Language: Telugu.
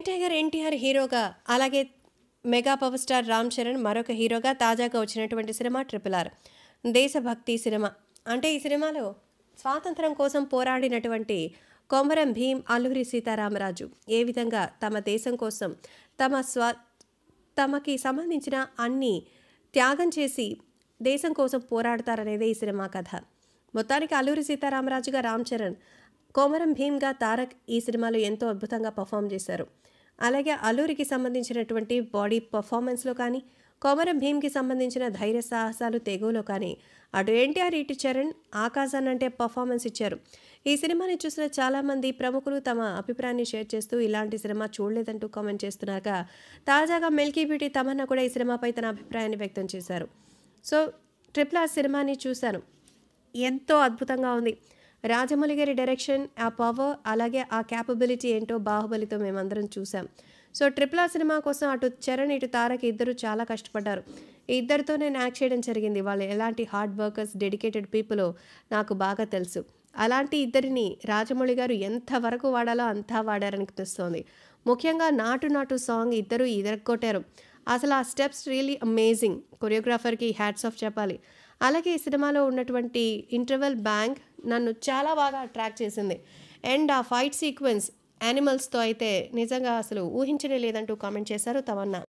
టైగర్ ఎన్టీఆర్ హీరోగా అలాగే mega power star Ram Charan మరొక హీరోగా తాజాగా వచ్చినటువంటి సినిమా ట్రిపుల్ ఆర్ దేశభక్తి సినిమా అంటే ఈ సినిమాలో స్వాతంత్రం కోసం పోరాడినటువంటి కొమరం భీం అల్లూరి సీతారామరాజు ఏ విధంగా తమ దేశం కోసం తమ స్వ తమకి సంబంధించిన అన్ని త్యాగం చేసి దేశం కోసం పోరాడతారనేదే ఈ సినిమా కథ మొత్తానికి అల్లూరి సీతారామరాజుగా రామ్ చరణ్ కోమరం భీమ్గా తారక్ ఈ సినిమాలో ఎంతో అద్భుతంగా పర్ఫామ్ చేశారు అలాగే అల్లూరికి సంబంధించినటువంటి బాడీ పర్ఫార్మెన్స్లో కానీ కోమరం భీమ్కి సంబంధించిన ధైర్య సాహసాలు తెగువలో కానీ అటు ఎన్టీఆర్ ఇటు చరణ్ ఆకాశాన్ని అంటే పర్ఫార్మెన్స్ ఇచ్చారు ఈ సినిమాని చూసిన చాలామంది ప్రముఖులు తమ అభిప్రాయాన్ని షేర్ చేస్తూ ఇలాంటి సినిమా చూడలేదంటూ కామెంట్ చేస్తున్నారుగా తాజాగా మిల్కీ బ్యూటీ తమన్నా కూడా ఈ సినిమాపై తన అభిప్రాయాన్ని వ్యక్తం చేశారు సో ట్రిపుల్ ఆర్ సినిమాని చూశాను ఎంతో అద్భుతంగా ఉంది రాజమౌళి గారి డైరెక్షన్ ఆ పవర్ అలాగే ఆ క్యాపబిలిటీ ఏంటో బాహుబలితో మేమందరం చూసాం సో ట్రిపుల్ ఆర్ సినిమా కోసం అటు చరణ్ ఇటు తారక్ ఇద్దరు చాలా కష్టపడ్డారు ఈ ఇద్దరితో నేను యాక్ట్ చేయడం జరిగింది వాళ్ళు ఎలాంటి హార్డ్ వర్కర్స్ డెడికేటెడ్ పీపుల్ నాకు బాగా తెలుసు అలాంటి ఇద్దరిని రాజమౌళి గారు ఎంతవరకు వాడాలో అంతా వాడారనిపిస్తోంది ముఖ్యంగా నాటు నాటు సాంగ్ ఇద్దరు ఇదరగొట్టారు అసలు ఆ స్టెప్స్ రియలీ అమేజింగ్ కొరియోగ్రాఫర్కి హ్యాట్స్ ఆఫ్ చెప్పాలి అలాగే ఈ సినిమాలో ఉన్నటువంటి ఇంటర్వెల్ బ్యాంక్ నన్ను చాలా బాగా అట్రాక్ట్ చేసింది అండ్ ఆ ఫైట్ సీక్వెన్స్ యానిమల్స్తో అయితే నిజంగా అసలు ఊహించనే లేదంటూ కామెంట్ చేశారు తమన్నా